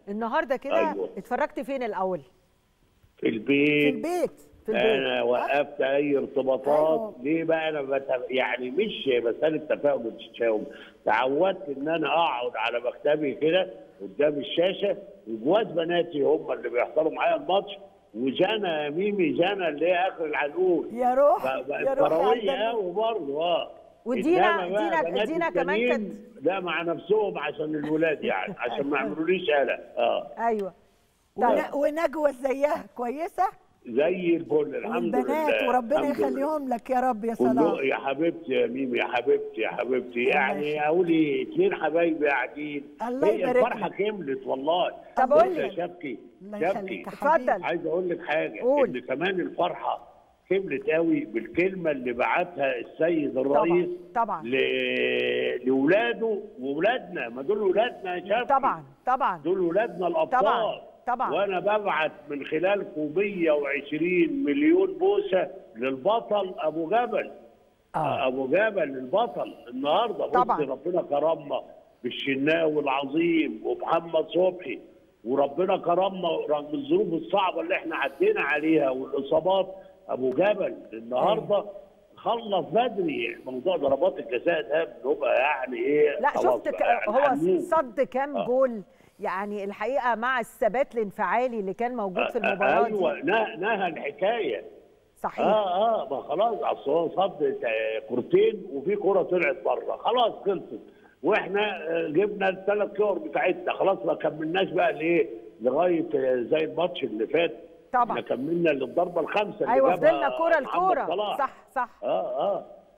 النهارده كده أيوة. اتفرجت فين الاول في في البيت البيت في البيت انا وقفت اي ارتباطات أيوة. ليه بقى انا بت... يعني مش مساله تفاهم وتشاؤم تعودت ان انا اقعد على مكتبي كده قدام الشاشه وجواز بناتي هم اللي بيحضروا معايا الماتش وجانا ميمي جانا اللي هي اخر العنقود يا روح ف- يا بقت روح كرويه يا قوي برضه اه ودينا- إنما بقى دينا- بنات دينا كمان التانيين كانت- لا مع نفسهم عشان الولاد يعني عشان ما يعملوليش قلق اه ايوه طيب ون- ونجوى زيها كويسه زي الفل الحمد والبنات لله وربنا الحمد لله. يخليهم لك يا رب يا كله صلاح يا حبيبتي يا ميمي يا حبيبتي يا حبيبتي الله يعني يخليك. اقولي اتنين حبايبي قاعدين الله هي يبارك الفرحه لك. كملت والله طب قول بص يا لي. شبكي الله شبكي يخليك يا اتفضل. حبيبي. عايز اقول لك حاجه قول. ان كمان الفرحه كملت قوي بالكلمه اللي بعتها السيد الرئيس طبعا ل... لاولاده واولادنا ما دول ولادنا يا شبكي طبعا طبعا دول ولادنا الابطال طبعا طبعا وانا ببعت من خلالكم 120 مليون بوسه للبطل ابو جبل آه. ابو جبل البطل النهارده طبعاً. بص ربنا كرمنا بالشناوي العظيم ومحمد صبحي وربنا كرمنا رغم الظروف الصعبه اللي احنا عدينا عليها والاصابات ابو جبل النهارده خلص بدري موضوع ضربات الجزاء ده بنبقى يعني ايه لا خلاص شفت ك... بقى يعني هو حنون. صد كام آه. جول يعني الحقيقه مع الثبات الانفعالي اللي كان موجود في المباراه ايوه دي نه- نهى الحكايه صحيح اه اه ما خلاص اصل هو صد آه، كورتين وفي كوره طلعت بره خلاص خلصت واحنا آه، جبنا الثلاث كور بتاعتنا خلاص ما كملناش بقى ليه لغايه آه، زي الماتش اللي فات طبعا. احنا كملنا للضربه الخامسه اللي ايوه جابها فضلنا كوره محمد لكوره صلاح. صح صح اه اه